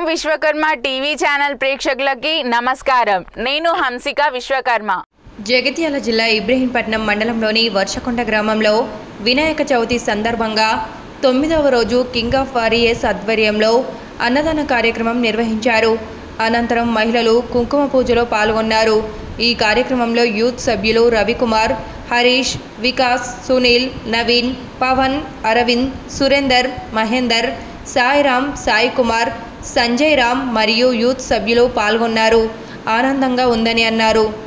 Vishwakarma TV channel ప్రేక్షకులకి నమస్కారం నేను హంసిక విశ్వకర్మ జగిత్యాల జిల్లా ఇబ్రహీంపట్నం మండలంలోని వర్షకొండ గ్రామంలో వినాయక చవితి సందర్భంగా తొమ్మిదవ రోజు కింగ్ ఆఫ్ వారియర్స్ ఆధ్వర్యంలో అన్నదాన కార్యక్రమం నిర్వహించారు అనంతరం మహిళలు కుంకుమ పూజలో పాల్గొన్నారు ఈ కార్యక్రమంలో యూత్ సభ్యులు రవికుమార్ హరీష్ వికాస్ సునీల్ నవీన్ పవన్ అరవింద్ సురేందర్ మహేందర్ సాయిరామ్ సాయి కుమార్ సంజయ్ రామ్ మరియు యూత్ సభ్యులు పాల్గొన్నారు ఆనందంగా ఉందని అన్నారు